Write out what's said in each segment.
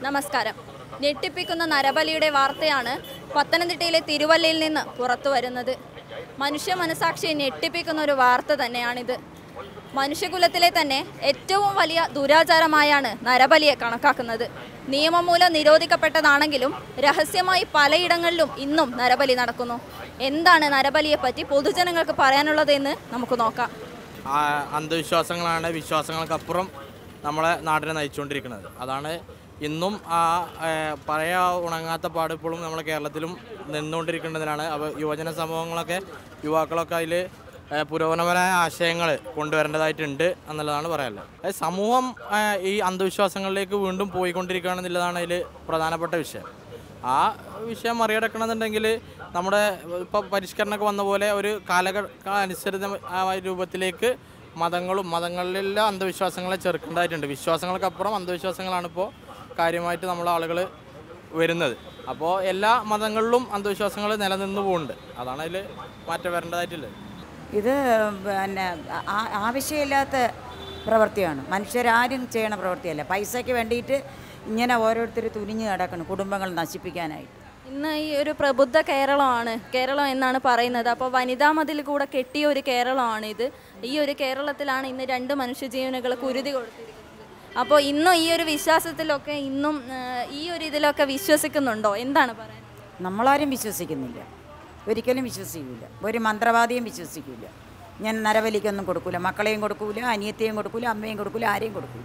നമസ്കാരം ഞെട്ടിപ്പിക്കുന്ന നരബലിയുടെ വാർത്തയാണ് പത്തനംതിട്ടയിലെ തിരുവല്ലയിൽ നിന്ന് പുറത്തു വരുന്നത് മനുഷ്യ മനസാക്ഷിയെ ഞെട്ടിപ്പിക്കുന്ന ഒരു വാർത്ത തന്നെയാണിത് മനുഷ്യകുലത്തിലെ തന്നെ ഏറ്റവും വലിയ ദുരാചാരമായാണ് നരബലിയെ കണക്കാക്കുന്നത് നിയമം മൂലം നിരോധിക്കപ്പെട്ടതാണെങ്കിലും രഹസ്യമായി പലയിടങ്ങളിലും ഇന്നും നരബലി നടക്കുന്നു എന്താണ് നരബലിയെപ്പറ്റി പൊതുജനങ്ങൾക്ക് പറയാനുള്ളത് എന്ന് നമുക്ക് നോക്കാം ആ അന്ധവിശ്വാസങ്ങളാണ് വിശ്വാസങ്ങൾക്കപ്പുറം നമ്മളെ നാടിനെ നയിച്ചുകൊണ്ടിരിക്കുന്നത് അതാണ് ഇന്നും ആ ഏഹ്, പഴയ ഉണങ്ങാത്ത പാട് ഇപ്പോഴും നമ്മുടെ കേരളത്തിലും നിന്നുകൊണ്ടിരിക്കുന്നതിനാണ് അപ്പോൾ യുവജന സമൂഹങ്ങളൊക്കെ യുവാക്കളൊക്കെ അതിൽ പുരോഗമനപരമായ ആശയങ്ങൾ കൊണ്ടുവരേണ്ടതായിട്ടുണ്ട് എന്നുള്ളതാണ് പറയാനുള്ളത് അതായത് സമൂഹം ഏഹ്, ഈ അന്ധവിശ്വാസങ്ങളിലേക്ക് വീണ്ടും പോയിക്കൊണ്ടിരിക്കുകയാണെന്നുള്ളതാണ് അതിൽ പ്രധാനപ്പെട്ട വിഷയം ആ വിഷയം മറികടക്കണമെന്നുണ്ടെങ്കിൽ നമ്മുടെ ഇപ്പോൾ പരിഷ്കരണമൊക്കെ വന്ന പോലെ ഒരു കാലഘട്ട അനുസൃതമായ രൂപത്തിലേക്ക് മതങ്ങളും മതങ്ങളിലെ അന്ധവിശ്വാസങ്ങളെ ചെറുക്കേണ്ടതായിട്ടുണ്ട് വിശ്വാസങ്ങൾക്കപ്പുറം അന്ധവിശ്വാസങ്ങളാണ് ഇപ്പോൾ കാര്യമായിട്ട് നമ്മളെ ആളുകൾ വരുന്നത് അപ്പോൾ എല്ലാ മതങ്ങളിലും അന്ധവിശ്വാസങ്ങൾ നിലനിന്ന് പോകുന്നുണ്ട് അതാണ് അതിൽ മാറ്റം വരേണ്ടതായിട്ടുള്ളത് ഇത് പിന്നെ ആ- ആവശ്യമില്ലാത്ത പ്രവൃത്തിയാണ് മനുഷ്യരാരും ചെയ്യണ പ്രവൃത്തിയല്ല പൈസയ്ക്ക് വേണ്ടിയിട്ട് ഇങ്ങനെ ഓരോരുത്തർ തുനിഞ്ഞു കിടക്കണം കുടുംബങ്ങൾ നശിപ്പിക്കാനായിട്ട് ഇന്ന് ഈ ഒരു പ്രബുദ്ധ കേരളമാണ് കേരളം എന്നാണ് പറയുന്നത് അപ്പോൾ വനിതാ മതിൽ കൂടെ കെട്ടിയ ഒരു കേരളമാണ് ഇത് ഈ ഒരു കേരളത്തിലാണ് ഇന്ന് രണ്ട് മനുഷ്യജീവനുകൾ കുരുതി കൊടുത്തിരിക്കുന്നത് അപ്പോൾ ഇന്നും ഈ ഒരു വിശ്വാസത്തിലൊക്കെ ഇന്നും ആ, ഈ ഒരു ഇതിലൊക്കെ വിശ്വസിക്കുന്നുണ്ടോ എന്താണ് പറയാൻ നമ്മളാരും വിശ്വസിക്കുന്നില്ല ഒരിക്കലും വിശ്വസിക്കില്ല ഒരു മന്ത്രവാദിയും വിശ്വസിക്കില്ല ഞാൻ നരബലിക്കൊന്നും കൊടുക്കൂല മക്കളെയും കൊടുക്കൂല അനിയത്തെയും കൊടുക്കൂല അമ്മയും കൊടുക്കൂല ആരെയും കൊടുക്കൂല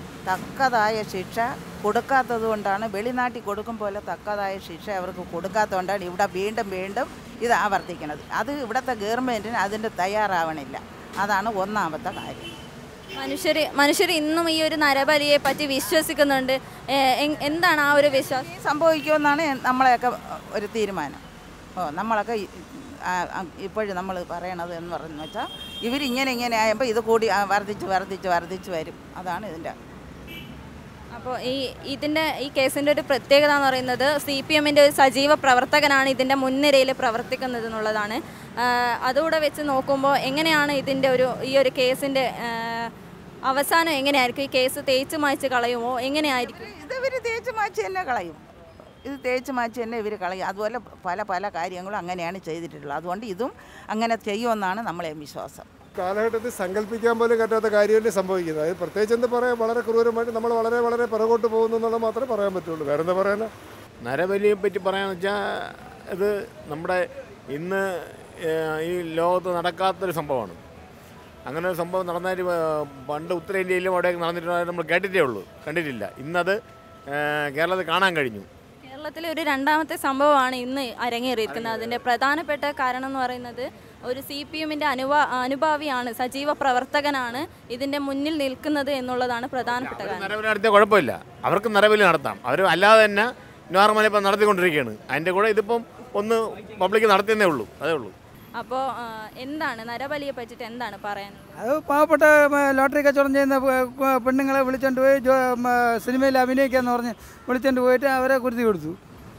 തക്കതായ ശിക്ഷ കൊടുക്കാത്തത് കൊണ്ടാണ് വെളിനാട്ടിൽ കൊടുക്കും പോലെ തക്കതായ ശിക്ഷ അവർക്ക് കൊടുക്കാത്തതുകൊണ്ടാണ് ഇവിടെ വീണ്ടും വീണ്ടും ഇത് ആവർത്തിക്കുന്നത് അത് ഇവിടുത്തെ ഗവൺമെൻറ്റിന് അതിൻ്റെ തയ്യാറാവണില്ല അതാണ് ഒന്നാമത്തെ കാര്യം മനുഷ്യർ മനുഷ്യർ ഇന്നും ഈ ഒരു നരബലിയെ പറ്റി വിശ്വസിക്കുന്നുണ്ട് ഏ, എ- എന്താണ് ആ ഒരു വിശ്വാസം ഈ സംഭവിക്കുമെന്നാണ് നമ്മളെയൊക്കെ ഒരു തീരുമാനം ഓ നമ്മളൊക്കെ ഇപ്പോഴും നമ്മൾ പറയണത് എന്ന് പറഞ്ഞു വെച്ചാൽ ഇവരിങ്ങനെ ഇങ്ങനെ ആയപ്പോൾ ഇത് കൂടി ആ, വർദ്ധിച്ച് വർദ്ധിച്ച് വർദ്ധിച്ച് വരും അതാണ് ഇതിൻ്റെ അപ്പോൾ ഈ ഇതിൻ്റെ ഈ കേസിൻ്റെ ഒരു പ്രത്യേകത എന്ന് പറയുന്നത് സി പി എമ്മിൻ്റെ ഒരു സജീവ പ്രവർത്തകനാണ് ഇതിൻ്റെ മുൻനിരയിൽ പ്രവർത്തിക്കുന്നത് എന്നുള്ളതാണ് ആ, അതുകൂടെ വെച്ച് നോക്കുമ്പോൾ എങ്ങനെയാണ് ഇതിൻ്റെ ഒരു ഈ ഒരു കേസിൻ്റെ ആ, അവസാനം എങ്ങനെയായിരിക്കും ഈ കേസ് തേച്ച് മായ്ച്ച് കളയുമോ എങ്ങനെയായിരിക്കും ഇത് ഇവർ തേച്ച് മാച്ച് തന്നെ കളയും ഇത് തേച്ച് മാച്ച് തന്നെ ഇവർ കളയും അതുപോലെ പല പല കാര്യങ്ങളും അങ്ങനെയാണ് ചെയ്തിട്ടുള്ളത് അതുകൊണ്ട് ഇതും അങ്ങനെ ചെയ്യുമെന്നാണ് നമ്മളെ വിശ്വാസം കാലഘട്ടത്തിൽ സങ്കല്പിക്കാൻ പോലും പറ്റാത്ത കാര്യമല്ലേ സംഭവിക്കുന്നത് അത് പ്രത്യേകിച്ച് എന്താ പറയാ വളരെ ക്രൂരമായിട്ട് നമ്മൾ വളരെ വളരെ പിറകോട്ട് പോകുന്നു എന്നുള്ളത് മാത്രമേ പറയാൻ പറ്റുള്ളൂ വേറെ എന്താ പറയാനാ നരബലിയെ പറ്റി പറയാന്ന് വെച്ചാൽ ഇത് നമ്മുടെ ഇന്ന് ഏഹ്, ഈ ലോകത്ത് നടക്കാത്തൊരു സംഭവമാണ് അങ്ങനെ ഒരു സംഭവം നടന്നതിന് പണ്ട് ഉത്തരേന്ത്യയിലും അവിടെയൊക്കെ നടന്നിട്ടുള്ളത് നമ്മൾ കേട്ടിട്ടേ ഉള്ളൂ കണ്ടിട്ടില്ല ഇന്നത് ഏഹ്, കേരളത്തിൽ കാണാൻ കഴിഞ്ഞു കേരളത്തിലെ ഒരു രണ്ടാമത്തെ സംഭവമാണ് ഇന്ന് അരങ്ങേറിയിരിക്കുന്നത് അതിൻ്റെ പ്രധാനപ്പെട്ട കാരണം എന്ന് പറയുന്നത് ഒരു സി പി എമ്മിൻ്റെ അനുഭാ അനുഭാവിയാണ് സജീവ പ്രവർത്തകനാണ് ഇതിൻ്റെ മുന്നിൽ നിൽക്കുന്നത് എന്നുള്ളതാണ് പ്രധാനപ്പെട്ട കാരണം നരബലി നടത്തിയ കുഴപ്പമില്ല അവർക്ക് നരബലി നടത്താം അവർ അല്ലാതെ തന്നെ നോർമലി ഇപ്പം നടത്തിക്കൊണ്ടിരിക്കുകയാണ് അതിൻ്റെ കൂടെ ഇതിപ്പം ഒന്ന് പബ്ലിക് നടത്തിയെന്നേ ഉള്ളൂ അതേ ഉള്ളൂ അപ്പോൾ എന്താണ് നരബലിയെ പറ്റിയിട്ട് എന്താണ് പറയാനുള്ളത് അത് പാവപ്പെട്ട മ, ലോട്ടറി കച്ചവടം ചെയ്യുന്ന പെ- പെ- പെണ്ണുങ്ങളെ വിളിച്ചോണ്ട് പോയി ജോ മ, സിനിമയിൽ അഭിനയിക്കാന്ന് പറഞ്ഞ് വിളിച്ചോണ്ട് പോയിട്ട് അവരെ കുരുതി കൊടുത്തു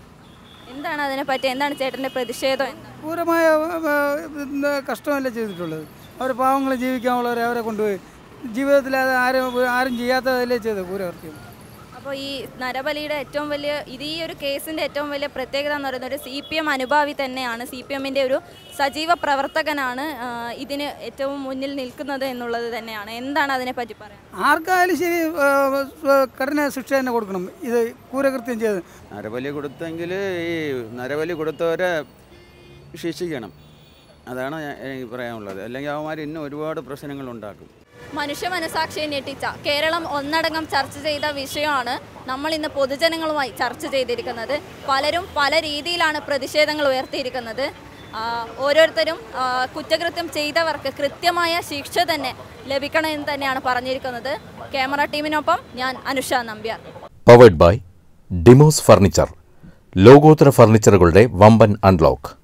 എന്താണ് അതിനെപ്പറ്റി എന്താണ് ചേട്ടൻ്റെ പ്രതിഷേധം എന്താണ് ക്രൂരമായ മ, ഇത് കഷ്ടമല്ലേ ചെയ്തിട്ടുള്ളത് അവർ പാവങ്ങൾ ജീവിക്കാനുള്ളവരെ അവരെ കൊണ്ടുപോയി ജീവിതത്തിൽ അത് ആരും ആരും ചെയ്യാത്തതല്ലേ ചെയ്തത് ക്രൂരകൃത്യം അപ്പോൾ ഈ നരബലിയുടെ ഏറ്റവും വലിയ ഇത് ഈ ഒരു കേസിൻ്റെ ഏറ്റവും വലിയ പ്രത്യേകത എന്ന് പറയുന്നത് ഒരു സി പി എം അനുഭാവി തന്നെയാണ് സി പി എമ്മിൻ്റെ ഒരു സജീവ പ്രവർത്തകനാണ് ആ, ഇതിന് ഏറ്റവും മുന്നിൽ നിൽക്കുന്നത് എന്നുള്ളത് തന്നെയാണ് എന്താണ് അതിനെപ്പറ്റി പറയാൻ ആർക്കായാലും ശരി ആ, സ്വ- കഠിന ശിക്ഷ തന്നെ കൊടുക്കണം ഇത് ക്രൂരകൃത്യം ചെയ്ത് നരബലി കൊടുത്തെങ്കിൽ ഈ നരബലി കൊടുത്തവരെ ശിക്ഷിക്കണം അതാണ് ഞാൻ- എനിക്ക് പറയാനുള്ളത് അല്ലെങ്കിൽ അവന്മാർ ഇന്നും ഒരുപാട് പ്രശ്നങ്ങൾ ഉണ്ടാക്കും മനുഷ്യ മനസാക്ഷിയെ ഞെട്ടിച്ച കേരളം ഒന്നടങ്കം ചർച്ച ചെയ്ത വിഷയമാണ് നമ്മൾ ഇന്ന് പൊതുജനങ്ങളുമായി ചർച്ച ചെയ്തിരിക്കുന്നത് പലരും പല രീതിയിലാണ് പ്രതിഷേധങ്ങൾ ഉയർത്തിയിരിക്കുന്നത് ആ, ഓരോരുത്തരും ആ, കുറ്റകൃത്യം ചെയ്തവർക്ക് കൃത്യമായ ശിക്ഷ തന്നെ ലഭിക്കണമെന്ന് തന്നെയാണ് പറഞ്ഞിരിക്കുന്നത് ക്യാമറ ടീമിനൊപ്പം ഞാൻ Anusha Nambiar powered by Demos furniture ലോകോത്തര ഫർണിച്ചറുകളുടെ വമ്പൻ അൺലോക്ക്